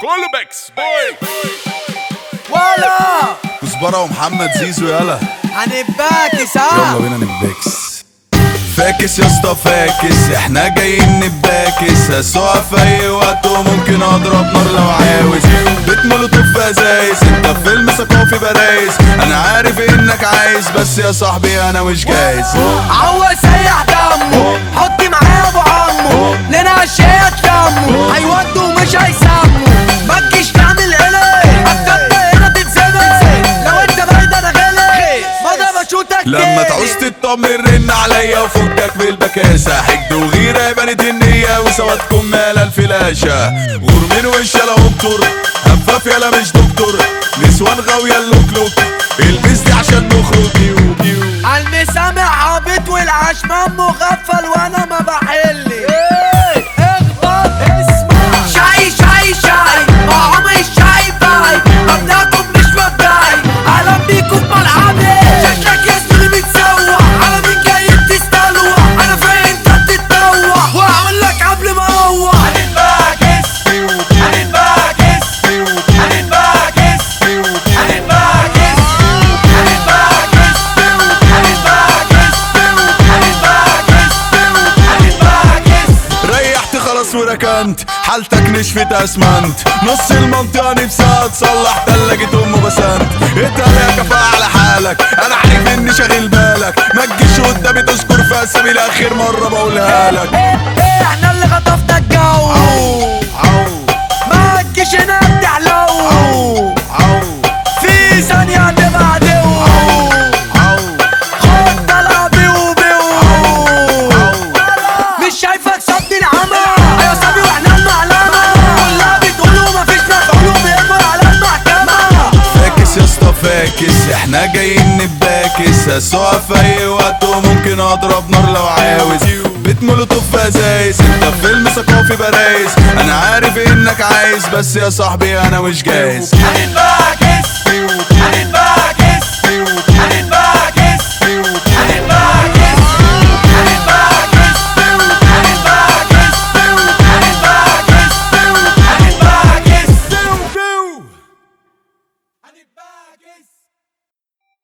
كله بيكس بوي ولا كزبرة ومحمد زيزو يلا هنباكس يلا ها بينا نباكس فاكس يا اسطى فاكس احنا جايين نباكس هسوق في اي وقت وممكن اضرب نار لو عاوز بيت مولوتوف في ازايز انت في فيلم ثقافي برايز انا عارف انك عايز بس يا صاحبي انا مش جايز عوض سيح دمه حط معاه ابو عمو لنا شيت دمه هيودوا ومش هيسموا ما تجيش تعمل قلق هتبدا هنا تتزنق لو انت بعيد انا غلق ما ده بشوتك لما تعوز تطمن رن عليا وفكك بالبكاسة حقد وغيرة بنت النية وسوادكم مال الفلاشة غور من وش يلا دكتور هفاف يلا مش دكتور نسوان غاوية اللوكلوك البس دي عشان نخرج بيو بيو المسامع عابط والعشمان مغفل وانا ما بحلي اخبط اسمع شاي شاي شاي طعمي الشاي باي مبدأكم مش مبدأي اهلا بيكم في ملعبي شكلك يا زلمة متسوح على مين جاي تستلوح انا فاهم انت تتنوح وهقول لك قبل ما اروح هنتباكس هنتباكس هنتباكس هنتباكس هنتباكس ريحت خلاص وركنت حالتك نشفت اسمنت نص المنطقة نفسها تصلح تلاجة ام بسنت اتقل يا كفاءة على حالك انا عارف اني شاغل بالك ما تجيش قدامي تذكر في اسامي لاخر مرة بقولها لك احنا اللي خطفنا الجو عو عو ما تجيش هنا بتحلو عو عو في ثانية هتبقى عدو عو خد طلع بيو بيو مش شايفك صد العمى ايوه صبي واحنا المعلمة كلها بتقولوا مفيش مفعول بيكبر على المحكمة فاكس يا اسطى فاكس احنا جايين نباكس هسوق في اي وقت وممكن اضرب نار لو عاوز بيت مولوتوف في ازايز انت في فيلم ثقافي برايز انا عارف انك عايز بس يا صاحبي انا مش جايز هنتباكس